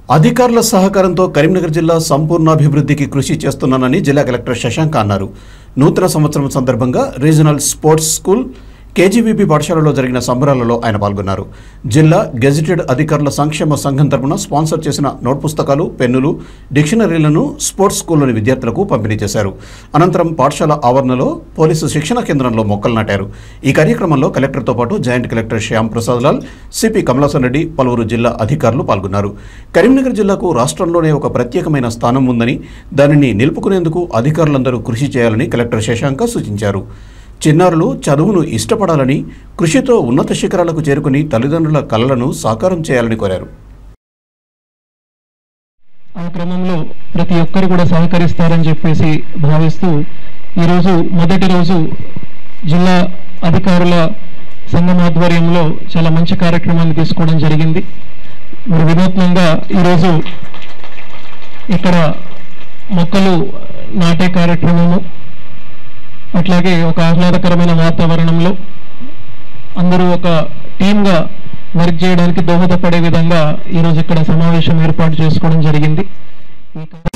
అధికారుల సహకారంతో కరీంనగర్ జిల్లా సంపూర్ణాభివృద్ధికి కృషి చేస్తున్నానని జిల్లా కలెక్టర్ శశాంక్ అన్నారు నూతన సంవత్సరం సందర్భంగా రీజనల్ స్పోర్ట్స్ స్కూల్ కేజీవీపీ పాఠశాలలో జరిగిన సంబరాలలో ఆయన పాల్గొన్నారు జిల్లా గెజిటెడ్ అధికారుల సంక్షేమ సంఘం తరపున స్పాన్సర్ చేసిన నోట్ పుస్తకాలు పెన్నులు డిక్షనరీలను స్పోర్ట్స్ స్కూల్లోని విద్యార్థులకు పంపిణీ చేశారు అనంతరం పాఠశాల ఆవరణలో పోలీసు శిక్షణ కేంద్రంలో మొక్కలు నాటారు ఈ కార్యక్రమంలో కలెక్టర్తో పాటు joint collector Shyam Prasad Lal CP Kamalasan Reddy పలువురు జిల్లా అధికారులు పాల్గొన్నారు కరీంనగర్ జిల్లాకు రాష్ట్రంలోనే ఒక ప్రత్యేకమైన స్థానం ఉందని దానిని నిలుపుకునేందుకు అధికారులందరూ కృషి చేయాలని కలెక్టర్ శశాంక సూచించారు చిన్నారులు చదువును ఇష్టపడాలని కృషితో ఉన్నత శిఖరాలకు చేరుకుని తల్లిదండ్రుల కలలను సాకారం చేయాలని కోరారు ఆ క్రమంలో ప్రతి ఒక్కరు కూడా సహకరిస్తారని చెప్పేసి భావిస్తూ ఈరోజు మొదటి రోజు జిల్లా అధికారుల సంఘం ఆధ్వర్యంలో చాలా మంచి కార్యక్రమాన్ని తీసుకోవడం జరిగింది మరి వినూత్నంగా ఈరోజు ఇక్కడ మొక్కలు నాటే కార్యక్రమము అట్లాగే ఒక ఆహ్లాదకరమైన వాతావరణంలో అందరూ ఒక టీమ్గా వర్క్ చేయడానికి దోహదపడే విధంగా ఈరోజు ఇక్కడ సమావేశం ఏర్పాటు చేసుకోవడం జరిగింది ఈ